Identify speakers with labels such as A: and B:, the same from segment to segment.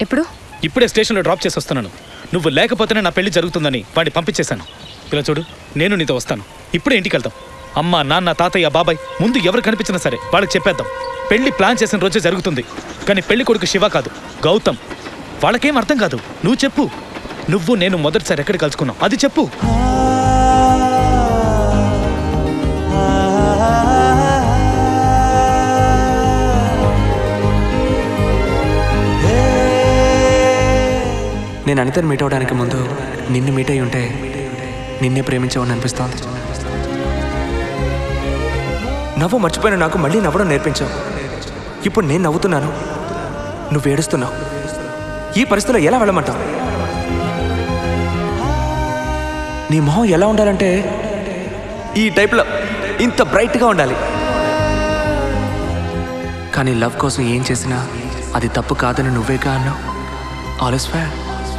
A: ఎప్పుడు
B: ఇప్పుడే స్టేషన్లో డ్రాప్ చేసి వస్తున్నాను నువ్వు లేకపోతేనే నా పెళ్లి జరుగుతుందని వాడిని పంపించేశాను ఇలా చూడు నేను నీతో వస్తాను ఇప్పుడే ఇంటికి వెళ్తాం అమ్మ నాన్న తాతయ్య బాబాయ్ ముందు ఎవరు కనిపించినా సరే వాళ్ళకి చెప్పేద్దాం పెళ్లి ప్లాన్ చేసిన రోజే జరుగుతుంది కానీ పెళ్లి కొడుకు శివ కాదు గౌతమ్ వాళ్ళకేం అర్థం కాదు నువ్వు చెప్పు నువ్వు నేను మొదటిసారి ఎక్కడ కలుసుకున్నావు అది చెప్పు
C: నేను అనితను మీట్ అవడానికి ముందు నిన్ను మీట్ అయి ఉంటే నిన్నే ప్రేమించావని అనిపిస్తోంది నవ్వు మర్చిపోయిన నాకు మళ్ళీ నవ్వడం నేర్పించావు ఇప్పుడు నేను నవ్వుతున్నాను నువ్వు ఏడుస్తున్నావు ఈ పరిస్థితిలో ఎలా వెళ్ళమంటావు నీ మొహం ఎలా ఉండాలంటే ఈ టైప్లో ఇంత బ్రైట్గా ఉండాలి కానీ లవ్ కోసం ఏం చేసినా అది తప్పు కాదని నువ్వేగా అన్నావు ఆల్ ఇస్ ఫేర్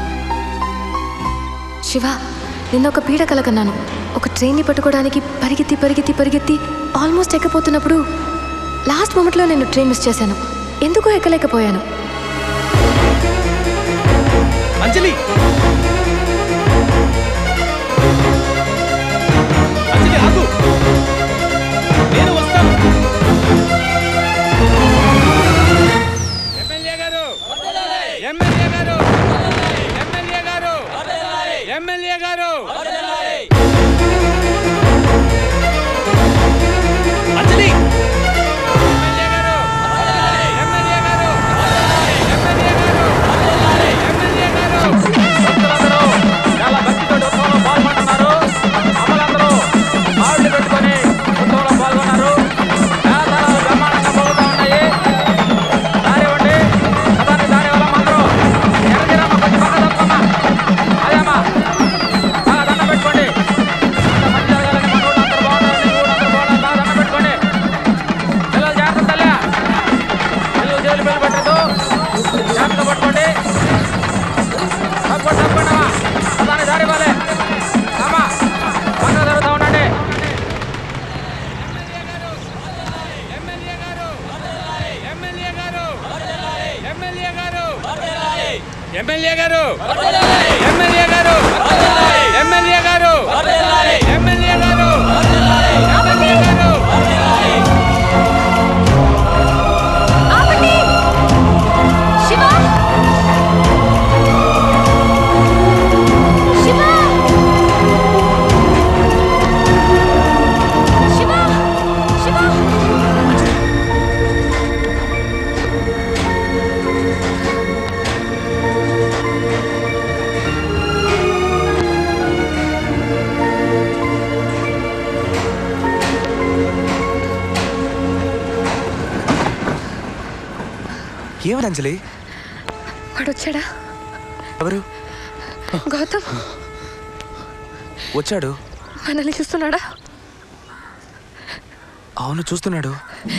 A: శివ నిన్న ఒక పీడ కలగన్నాను ఒక ట్రైన్ని పట్టుకోవడానికి పరిగెత్తి పరిగెత్తి పరిగెత్తి ఆల్మోస్ట్ ఎక్కపోతున్నప్పుడు లాస్ట్ మూమెంట్లో నేను ట్రైన్ మిస్ చేశాను ఎందుకో ఎక్కలేకపోయాను
B: అంజలి అంజలి ఆగు నేను వస్తాను
D: ఎమ్మెల్యే గారు ఎమ్మెల్యే గారు ఎమ్మెల్యే గారు ఎమ్మెల్యే గారు
B: అంజలి
D: ఎమ్మెల్యే గారు ఎమ్మెల్యే గారు ఎమ్మెల్యే గారు ఎమ్మెల్యే గారు చాలా భక్తితో ఉత్సవంలో పాల్గొంటున్నారు అమలందరూ ఆవిడ పెట్టుకొని ఉత్సవంలో పాల్గొన్నారు జాతరలు బ్రహ్మాండంగా పోగుతూ ఉన్నాయి దారి ఉండి సదాన్ని దారి వాళ్ళమ్మ అందరూ ఎర్రగిరమ్మ కొంచెం పక్క తప్పమ్మా అదేమ్మా బాగా దండం పెట్టుకోండి అంత మంచి జరగాలని మన ఊళ్ళో అందరూ బాగుండాలని ఈ ఊళ్ళో అందరూ బాగుండాలని బాగా దండం పెట్టుకోండి పిల్లలు జాగ్రత్త తల్లి పిల్లలు జైలు బిల్లు పెట్టద్దు జాగ్రత్త పట్టుకోండి తప్పకుండా తప్పకుండా దాని దారి పోలే అమ్మా పక్కన జరుగుతూ ఉండండి ఎమ్మెల్యే గారు ఎమ్మెల్యే గారు ఎమ్మెల్యే గారు ఎమ్మెల్యే గారు ఎమ్మెల్యే గారు ఎమ్మెల్యే గారు ఎమ్మెల్యే గారు ఎమ్మెల్యే గారు
A: ఆపండి! శివ! శివ! శివ! శివ!
C: ఏమని అంజలి
A: వాడు వచ్చాడా
C: ఎవరు
A: గౌతమ్
C: వచ్చాడు
A: మనల్ని చూస్తున్నాడా
C: అవును చూస్తున్నాడు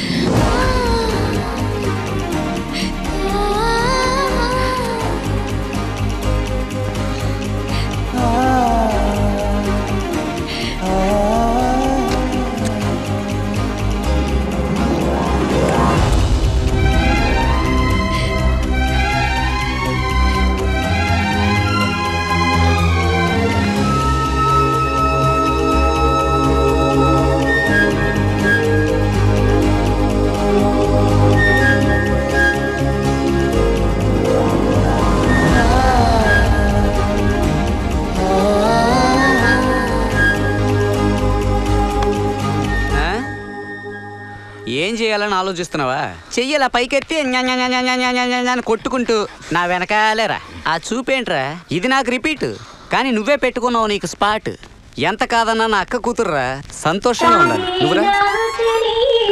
E: ఆ? ఏం చేయాలని ఆలోచిస్తున్నావా చెయ్యాల పైకెత్తి న్యా న్యా న్యా న్యా న్యా న్యా న్యా న్యా న్యా అని కొట్టుకుంటూ నా వెనకాలేరా ఆ చూపేంట్రా ఇది నాకు రిపీట్ కానీ నువ్వే పెట్టుకున్నావు నీకు స్పాట్ ఎంత కాదన్నా నా అక్క కూతుర్రా సంతోషంగా ఉండాలి నువ్వురా